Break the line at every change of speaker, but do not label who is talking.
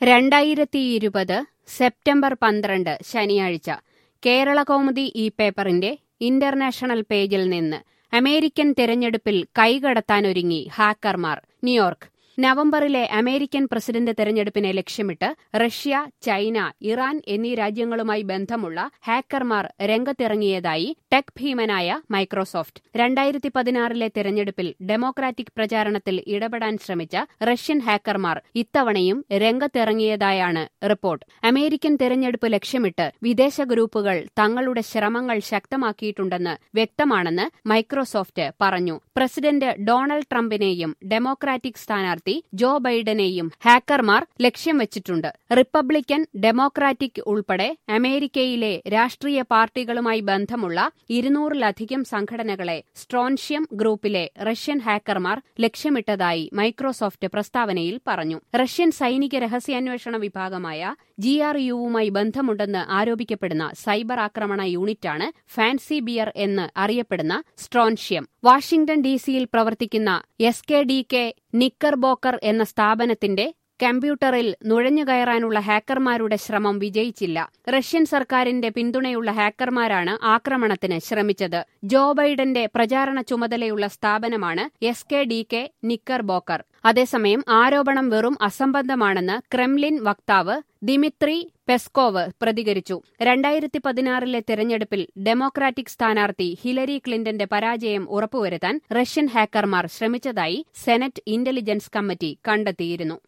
രണ്ടായിരത്തിയിരുപത് സെപ്റ്റംബർ പന്ത്രണ്ട് ശനിയാഴ്ച കേരള കൗമുദി ഈ പേപ്പറിന്റെ ഇന്റർനാഷണൽ പേജിൽ നിന്ന് അമേരിക്കൻ തെരഞ്ഞെടുപ്പിൽ കൈകടത്താനൊരുങ്ങി ഹാക്കർമാർ ന്യൂയോർക്ക് നവംബറിലെ അമേരിക്കൻ പ്രസിഡന്റ് തെരഞ്ഞെടുപ്പിനെ ലക്ഷ്യമിട്ട് റഷ്യ ചൈന ഇറാൻ എന്നീ രാജ്യങ്ങളുമായി ബന്ധമുള്ള ഹാക്കർമാർ രംഗത്തിറങ്ങിയതായി ടെക് ഭീമനായ മൈക്രോസോഫ്റ്റ് രണ്ടായിരത്തി പതിനാറിലെ തെരഞ്ഞെടുപ്പിൽ ഡെമോക്രാറ്റിക് പ്രചാരണത്തിൽ ഇടപെടാൻ ശ്രമിച്ച റഷ്യൻ ഹാക്കർമാർ ഇത്തവണയും രംഗത്തിറങ്ങിയതായാണ് റിപ്പോർട്ട് അമേരിക്കൻ തെരഞ്ഞെടുപ്പ് ലക്ഷ്യമിട്ട് വിദേശ ഗ്രൂപ്പുകൾ തങ്ങളുടെ ശ്രമങ്ങൾ ശക്തമാക്കിയിട്ടുണ്ടെന്ന് വ്യക്തമാണെന്ന് മൈക്രോസോഫ്റ്റ് പറഞ്ഞു പ്രസിഡന്റ് ഡൊണാൾഡ് ട്രംപിനെയും ഡെമോക്രാറ്റിക് സ്ഥാനാർത്ഥി ജോ ബൈഡനെയും ഹാക്കർമാർ ലക്ഷ്യം വെച്ചിട്ടുണ്ട് റിപ്പബ്ലിക്കൻ ഡെമോക്രാറ്റിക് ഉൾപ്പെടെ അമേരിക്കയിലെ രാഷ്ട്രീയ പാർട്ടികളുമായി ബന്ധമുള്ള ഇരുന്നൂറിലധികം സംഘടനകളെ സ്ട്രോൺഷ്യം ഗ്രൂപ്പിലെ റഷ്യൻ ഹാക്കർമാർ ലക്ഷ്യമിട്ടതായി മൈക്രോസോഫ്റ്റ് പ്രസ്താവനയിൽ പറഞ്ഞു റഷ്യൻ സൈനിക രഹസ്യാന്വേഷണ വിഭാഗമായ ജി ആർ യുവുമായി ബന്ധമുണ്ടെന്ന് ആരോപിക്കപ്പെടുന്ന സൈബർ ആക്രമണ യൂണിറ്റാണ് ഫാൻസി ബിയർ എന്ന് അറിയപ്പെടുന്ന സ്ട്രോൺഷ്യം വാഷിംഗ്ടൺ ഡിസിയിൽ പ്രവർത്തിക്കുന്ന S K D K Knickerbocker എന്ന സ്ഥാപനത്തിന്റെ കമ്പ്യൂട്ടറിൽ നുഴഞ്ഞുകയറാനുള്ള ഹാക്കർമാരുടെ ശ്രമം വിജയിച്ചില്ല റഷ്യൻ സർക്കാരിന്റെ പിന്തുണയുള്ള ഹാക്കർമാരാണ് ആക്രമണത്തിന് ശ്രമിച്ചത് ജോ ബൈഡന്റെ പ്രചാരണ ചുമതലയുള്ള സ്ഥാപനമാണ് S K D K Knickerbocker അതേസമയം ആരോപണം വെറും അസംബന്ധമാണെന്ന് ക്രെംലിൻ വക്താവ് ദിമിത്രി പെസ്കോവ് പ്രതികരിച്ചു രണ്ടായിരത്തി പതിനാറിലെ തെരഞ്ഞെടുപ്പിൽ ഡെമോക്രാറ്റിക് സ്ഥാനാർത്ഥി ഹിലരി ക്ലിന്റന്റെ പരാജയം ഉറപ്പുവരുത്താൻ റഷ്യൻ ഹാക്കർമാർ ശ്രമിച്ചതായി സെനറ്റ് ഇന്റലിജൻസ് കമ്മിറ്റി കണ്ടെത്തിയിരുന്നു